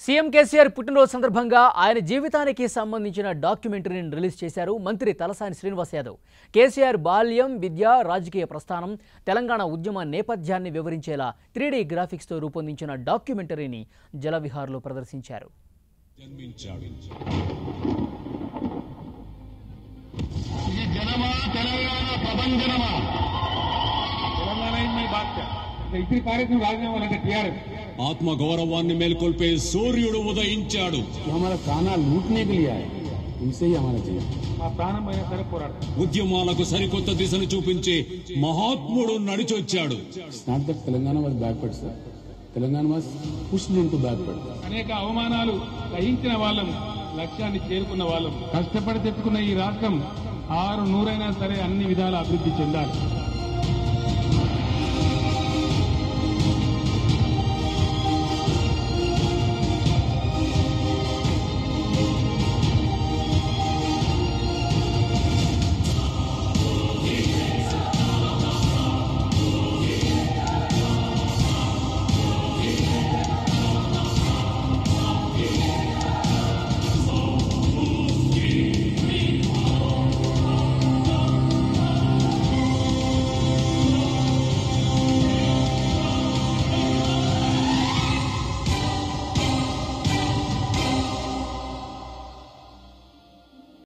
CM KCR పుట్టినరోజు సందర్భంగా ఆయన జీవితానికి సంబంధించిన డాక్యుమెంటరీని రిలీజ్ చేశారు మంత్రి తలసాని శ్రీనివాస్ యాదవ్ కేసీఆర్ బాల్యం విద్య రాజకీయ ప్రస్థానం తెలంగాణ ఉద్యమ నేపథ్యాన్ని వివరించేలా త్రీడీ గ్రాఫిక్స్తో రూపొందించిన డాక్యుమెంటరీని జలవిహార్లో ప్రదర్శించారు జన్మించాడు ఇది జనమా తెలంగాణ ప్రభంజనమా తెలంగాణ ఇది మీ బాధ్యత ఇతని కార్యక్రమం రాజీనామా అంటే టీఆర్ఎస్ ఆత్మ గౌరవాన్ని మేల్కొల్పే సూర్యుడు ఉదయించాడు जो हमारा प्राणा लूटने के लिए आए उनसे ही हमारा जीवन మా ప్రాణం అయినా సరే పోరాడతాం ఉద్యమాలకు సరికొత్త దిశను చూపించే మహాత్ముడు నడిచొచ్చాడు It's not that Telangana was backward, sir. Telangana was pushed into backward. అనేక అవమానాలు సహించిన వాళ్ళం లక్ష్యాన్ని చేరుకున్న వాళ్ళం కష్టపడి తెచ్చుకున్న ఈ రాష్ట్రం ఆరు నూరైనా సరే అన్ని విధాల అభివృద్ధి చెందాలి